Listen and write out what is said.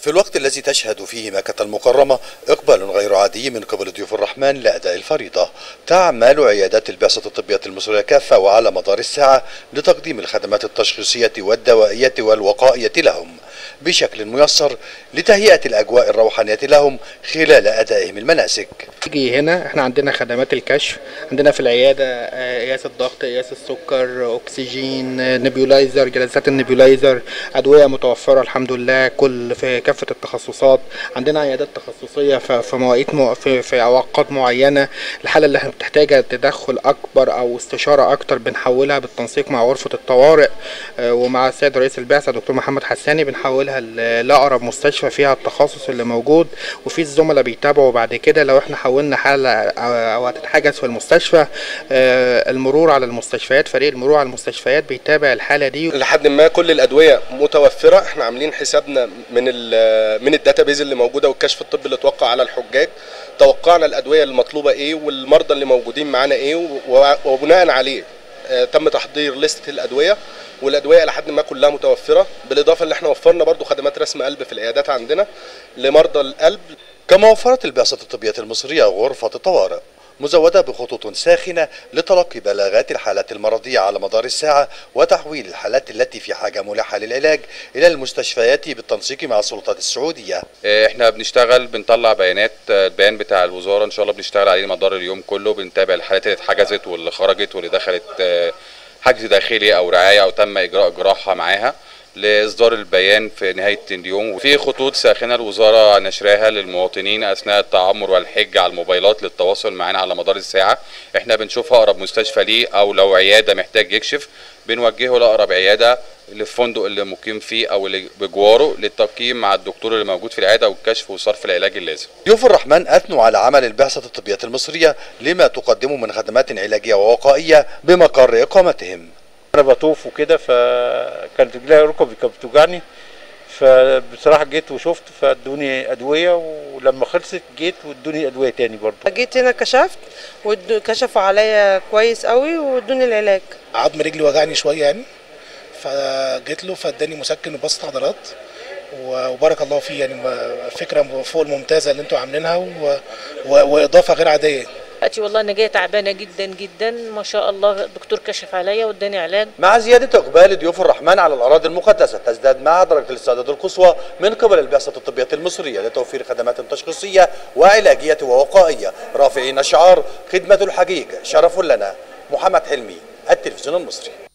في الوقت الذي تشهد فيه مكة المكرمة إقبال غير عادي من قبل ضيوف الرحمن لأداء الفريضة تعمل عيادات البعثة الطبية المصرية كافة وعلى مدار الساعة لتقديم الخدمات التشخيصية والدوائية والوقائية لهم بشكل ميسر لتهيئة الأجواء الروحانية لهم خلال أدائهم المناسك تيجي هنا احنا عندنا خدمات الكشف عندنا في العيادة آه، قياس الضغط قياس السكر أكسجين آه، نبيولايزر جلسات النبيولايزر أدوية متوفرة الحمد لله كل في كافة التخصصات عندنا عيادات تخصصية ف- في مواقيت م- في, في أوقات معينة الحالة اللي احنا بتحتاجها تدخل أكبر أو استشارة أكتر بنحولها بالتنسيق مع غرفة الطوارئ آه، ومع السيد رئيس البعثة دكتور محمد حساني بنحولها ل- لأقرب مستشفى فيها التخصص اللي موجود وفي الزملاء بيتابعوا بعد كده لو احنا حولنا حالة أو أو هتتحجز في المستشفى آه، المرور على المستشفيات فريق المرور على المستشفيات بيتابع الحالة دي لحد ما كل الادويه متوفره احنا عاملين حسابنا من ال من الداتابيز اللي موجوده والكشف الطبي اللي اتوقع على الحجاج توقعنا الادويه المطلوبه ايه والمرضى اللي موجودين معانا ايه و- وبناء عليه آه، تم تحضير لستة الادويه والادويه لحد ما كلها متوفره بالاضافه اللي احنا وفرنا برضو خدمات رسم قلب في العيادات عندنا لمرضى القلب كما وفرت البعثة الطبية المصرية غرفة الطوارئ مزودة بخطوط ساخنة لتلقي بلاغات الحالات المرضية على مدار الساعة وتحويل الحالات التي في حاجة ملحة للعلاج إلى المستشفيات بالتنسيق مع السلطات السعودية احنا بنشتغل بنطلع بيانات البيان بتاع الوزاره ان شاء الله بنشتغل عليه مدار اليوم كله بنتابع الحالات اللي اتحجزت واللي خرجت واللي دخلت آه، حجز داخلي او رعايه او تم اجراء جراحه معاها لاصدار البيان في نهايه اليوم وفي خطوط ساخنه الوزاره نشراها للمواطنين اثناء التعمر والحج على الموبايلات للتواصل معنا على مدار الساعه احنا بنشوف اقرب مستشفى ليه او لو عياده محتاج يكشف بنوجهه لاقرب عياده للفندق اللي مقيم فيه او اللي بجواره للتقييم مع الدكتور اللي موجود في العياده والكشف وصرف العلاج اللازم ضيوف الرحمن أثنوا على عمل البعثة الطبية المصرية لما تقدمه من خدمات علاجية ووقائية بمقر إقامتهم انا بطوف وكده فكانت رجلي ركبي كانت بتوجعني فبصراحه جيت وشفت فادوني ادويه ولما خلصت جيت وادوني ادويه تاني برضه جيت هنا كشفت وكشفوا عليا كويس قوي وادوني العلاج عظم رجلي وجعني شويه يعني فجيت له فاداني مسكن وبسط عضلات و- وبارك الله فيه يعني ما- فكره فوق الممتازه اللي انتوا عاملينها و... و... واضافه غير عاديه دلوقتي والله انا جايه تعبانه جدا جدا ما شاء الله الدكتور كشف عليا واداني علاج مع زيادة إقبال ضيوف الرحمن على الأراضي المقدسة تزداد معها درجة الاستعداد القصوى من قبل البعثة الطبية المصرية لتوفير خدمات تشخيصية وعلاجية ووقائية رافعين شعار خدمة الحقيقة شرف لنا محمد حلمي التلفزيون المصري